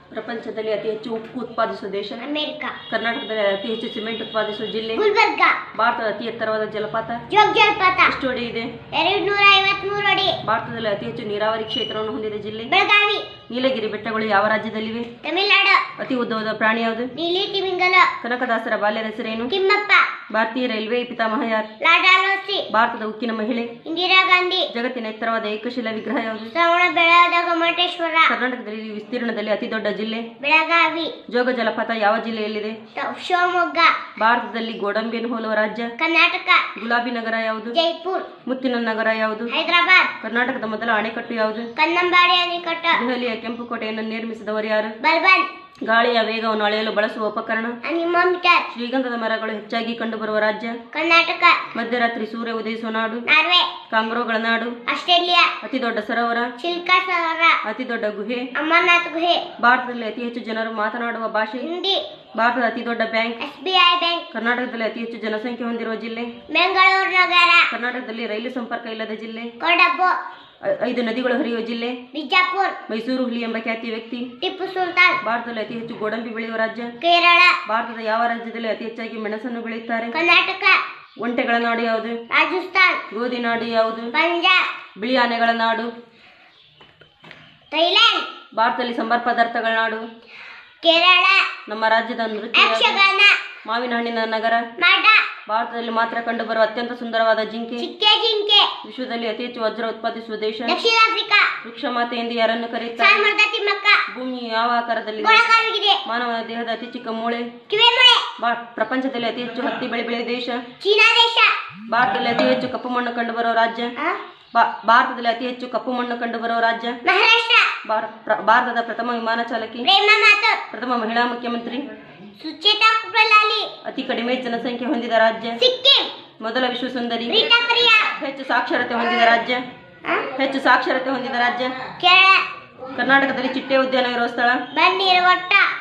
ಪ್ರಪಂಚದಲ್ಲಿ ಅತಿ ಹೆಚ್ಚು ಉಕ್ಕು ಉತ್ಪಾದಿಸುವ ದೇಶ ಅಮೆರಿಕ ಕರ್ನಾಟಕದಲ್ಲಿ ಅತಿ ಹೆಚ್ಚು ಸಿಮೆಂಟ್ ಉತ್ಪಾದಿಸುವ ಜಿಲ್ಲೆ ಗುಲ್ಬರ್ಗ ಭಾರತದ ಅತಿ ಎತ್ತರವಾದ ಜಲಪಾತ ಜೋಗ್ ಜಲಪಾತ ಎಷ್ಟು ಅಡಿ ಇದೆ ಎರಡು ನೂರ ಐವತ್ಮೂರು ಅಡಿ ಭಾರತದಲ್ಲಿ ಅತಿ ಹೆಚ್ಚು ನೀರಾವರಿ ಕ್ಷೇತ್ರವನ್ನು ಹೊಂದಿದ ಜಿಲ್ಲೆ ಬೆಳಗಾವಿ ನೀಲಗಿರಿ ಬೆಟ್ಟಗಳು ಯಾವ ರಾಜ್ಯದಲ್ಲಿವೆ ತಮಿಳುನಾಡು ಅತಿ ಉದ್ದವಾದ ಪ್ರಾಣಿ ಯಾವುದು ನೀಲಿ ತಿಮಿಂಗಲ ಕನಕದಾಸರ ಬಾಲ್ಯದ ಹೆಸರೇನು ತಿಮ್ಮಪ್ಪ ಭಾರತೀಯ ರೈಲ್ವೆ ಪಿತಾಮಹ ಯಾರು ಲಾಡಾಲೋಸಿ ಭಾರತದ ಉಕ್ಕಿನ ಮಹಿಳೆ ಇಂದಿರಾ ಗಾಂಧಿ ಜಗತ್ತಿನ ಎತ್ತರವಾದ ಏಕಶಿಲಾ ವಿಗ್ರಹ ಯಾವುದು ಶ್ರವಣ ಬೆಳಗಾದ ಗೊಮ್ಮಟೇಶ್ವರ ಕರ್ನಾಟಕದಲ್ಲಿ ವಿಸ್ತೀರ್ಣದಲ್ಲಿ ಅತಿ ದೊಡ್ಡ ಜಿಲ್ಲೆ ಬೆಳಗಾವಿ ಜೋಗ ಜಲಪಾತ ಯಾವ ಜಿಲ್ಲೆಯಲ್ಲಿದೆ ತ- ಶಿವಮೊಗ್ಗ ಭಾರತದಲ್ಲಿ ಗೋಡಂಬಿಯನ್ನು ಹೋಲುವ ರಾಜ್ಯ ಕರ್ನಾಟಕ ಗುಲಾಬಿ ನಗರ ಯಾವುದು ಜೈಪುರ್ ಮುತ್ತಿನ ನಗರ ಯಾವುದು ಹೈದರಾಬಾದ್ ಕರ್ನಾಟಕದ ಮೊದಲ ಅಣೆಕಟ್ಟು ಯಾವುದು ಕನ್ನಂಬಾಡಿ ಅಣೆಕಟ್ಟು ದೆಹಲಿಯ ಕೆಂಪು ಕೋಟೆಯನ್ನು ನಿರ್ಮಿಸಿದವರು ಯಾರು ಬರ್ಬನ್ ಗಾಳಿಯ ವೇಗವನ್ನು ಅಳೆಯಲು ಬಳಸುವ ಉಪಕರಣ ಅನಿಮೋಮೀಟರ್ ಶ್ರೀಗಂಧದ ಮರಗಳು ಹೆಚ್ಚಾಗಿ ಕಂಡುಬರುವ ರಾಜ್ಯ ಕರ್ನಾಟಕ ಮಧ್ಯರಾತ್ರಿ ಸೂರ್ಯ ಉದಯಿಸುವ ನಾಡು ನಾರ್ವೆ ಕಾಂಗ್ರೋಗಳ ನಾಡು ಆಸ್ಟ್ರೇಲಿಯಾ ಅತಿ ದೊಡ್ಡ ಸರೋವರ ಚಿಲ್ಕಾ ಸರೋವರ ಅತಿ ದೊಡ್ಡ ಗುಹೆ ಅಮರನಾಥ್ ಗುಹೆ ಭಾರತದಲ್ಲಿ ಅತಿ ಹೆಚ್ಚು ಜನರು ಮಾತನಾಡುವ ಭಾಷೆ ಹಿಂದಿ ಭಾರತದ ಅತಿ ದೊಡ್ಡ bank S B I bank ಕರ್ನಾಟಕದಲ್ಲಿ ಅತಿ ಹೆಚ್ಚು ಜನಸಂಖ್ಯೆ ಹೊಂದಿರುವ ಜಿಲ್ಲೆ ಬೆಂಗಳೂರು ನಗರ ಕರ್ನಾಟಕದಲ್ಲಿ ರೈಲು ಸಂಪರ್ಕ ಇಲ್ಲದ ಜಿಲ್ಲೆ ಕೊಡಬು ಐ- ಐದು ನದಿಗಳು ಹರಿಯುವ ಜಿಲ್ಲೆ ಬಿಜಾಪುರ್ ಮೈಸೂರು ಹುಲಿ ಎಂಬ ಖ್ಯಾತಿ ವ್ಯಕ್ತಿ ಟಿಪ್ಪು ಸುಲ್ತಾನ್ ಭಾರತದಲ್ಲಿ ಅತಿ ಹೆಚ್ಚು ಗೋಡಂಬಿ ಬೆಳೆಯುವ ರಾಜ್ಯ ಕೇರಳ ಭಾರತದ ಯಾವ ರಾಜ್ಯದಲ್ಲಿ ಅತಿ ಹೆಚ್ಚಾಗಿ ಮೆಣಸನ್ನು ಬೆಳೆಯುತ್ತಾರೆ ಕರ್ನಾಟಕ ಒಂಟೆಗಳ ನಾಡು ಯಾವುದು ರಾಜಸ್ಥಾನ್ ಗೋಧಿ ನಾಡು ಯಾವುದು ಪಂಜಾಬ್ ಬಿಳಿ ಆನೆಗಳ ನಾಡು ಥೈಲ್ಯಾಂಡ್ ಭಾರತದಲ್ಲಿ ಸಂಬಾರ ಪದಾರ್ಥಗಳ ನಾಡು ಕೇರಳ ನಮ್ಮ ರಾಜ್ಯದ ನೃತ್ಯ ಯಾವುದು? ಯಕ್ಷಗಾನ ಮಾವಿನ ಹಣ್ಣಿನ ನಗರ ಮಠ ಭಾರತದಲ್ಲಿ ಮಾತ್ರ ಕಂಡುಬರುವ ಅತ್ಯಂತ ಸುಂದರವಾದ ಜಿಂಕೆ ಚಿಕ್ಕೆ ಜಿಂಕೆ ವಿಶ್ವದಲ್ಲಿ ಅತಿ ಹೆಚ್ಚು ವಜ್ರ ಉತ್ಪಾದಿಸುವ ದೇಶ ದಕ್ಷಿಣ ಆಫ್ರಿಕಾ ವೃಕ್ಷ ಮಾತೆ ಎಂದು ಯಾರನ್ನು ಕರೆಯುತ್ತಾರೆ ಸಾಲ್ಮರ್ದ ತಿಮ್ಮಕ್ಕ ಭೂಮಿ ಯಾವ ಆಕಾರದಲ್ಲಿದೆ ಗೊಳಗಾಲುಗಿದೆ ಮಾನವನ ದೇಹದ ಅತಿ ಚಿಕ್ಕ ಮೂಳೆ ಕಿವೆ ಮೊಳೆ ಭಾ- ಪ್ರಪಂಚದಲ್ಲಿ ಅತಿ ಹೆಚ್ಚು ಹತ್ತಿ ಬೆಳೆ ಬೆಳೆಯುವ ದೇಶ ಚೀನಾ ದೇಶ ಭಾರತದಲ್ಲಿ ಅತಿ ಹೆಚ್ಚು ಕಪ್ಪು ಮಣ್ಣು ಕಂಡುಬರುವ ರಾಜ್ಯ ಆ? ಭಾ- ಭಾರತದಲ್ಲಿ ಅತಿ ಹೆಚ್ಚು ಕಪ್ಪು ಮಣ್ಣು ಕಂಡುಬರುವ ರಾಜ್ಯ ಮಹಾರಾಷ್ಟ್ರ ಭಾರ- ಪ್ರ- ಭಾರತದ ಪ್ರಥಮ ವಿಮಾನ ಚಾಲಕಿ ಪ್ರೇಮ ಮಾಥುರ್ ಪ್ರಥಮ ಮಹಿಳಾ ಮುಖ್ಯಮಂತ್ರಿ ಸುಚೇತಾ ಕುಪ್ರಲಾಲಿ ಅತಿ ಕಡಿಮೆ ಜನಸಂಖ್ಯೆ ಹೊಂದಿದ ರಾಜ್ಯ ಸಿಕ್ಕಿಂ ಮೊದಲ ವಿಶ್ವ ಸುಂದರಿ ರೀಟಾ ಪ್ರಿಯಾ ಹೆಚ್ಚು ಸಾಕ್ಷರತೆ ಹೊಂದಿದ ರಾಜ್ಯ ಆ? ಹೆಚ್ಚು ಸಾಕ್ಷರತೆ ಹೊಂದಿದ ರಾಜ್ಯ ಕೇರಳ ಕರ್ನಾಟಕದಲ್ಲಿ ಚಿಟ್ಟೆ ಉದ್ಯಾನ ಇರುವ ಸ್ಥಳ ಬನ್ನೀರ್ ಒಟ್ಟ